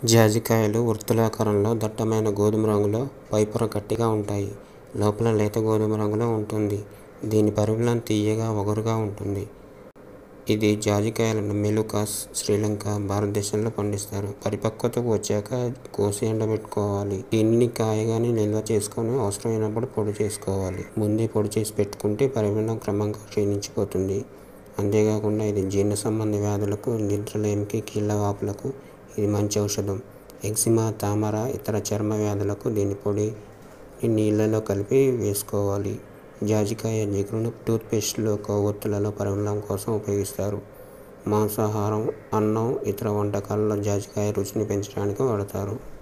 జాజికాయలు వృత్తాకారంలో దట్టమైన గోధుమ రంగులో పైపొర గట్టిగా ఉంటాయి. లోపల లేత గోధుమ రంగులో ఉంటుంది. దీని పరిమళం తియ్యగా, ఒగరుగా ఉంటుంది. ఇది జాజికాయలను మెలుకాస్, శ్రీలంక, భారతదేశంలో పండిస్తారు. పరిపక్వతకు వచ్చాక కోసి ఎండబెట్టుకోవాలి. దీనిని కాయగానే నిల్వ చేసుకుని అవసరమైనప్పుడు పొడి చేసుకోవాలి. ముందే పొడి చేసి పెట్టుకుంటే పరిమళం క్రమంగా క్షీణించిపోతుంది. అంతేగాకుండా ఇది జీర్ణ సంబంధ వ్యాధులకు, నిద్రలేమికి, కీళ్ళవాపులకు ఇది మంచి ఔషధం. ఎగ్జిమా, తామర, ఇతర చర్మ వ్యాధులకు దీని పొడిని నీళ్ళలో కలిపి వేసుకోవాలి. జాజికాయ జిగురును టూత్ పేస్టులు, కొవ్వొత్తులలో పరిమళం కోసం ఉపయోగిస్తారు. మాంసాహారం, అన్నం, ఇతర వంటకాలలో జాజికాయ రుచిని పెంచడానికి వాడతారు.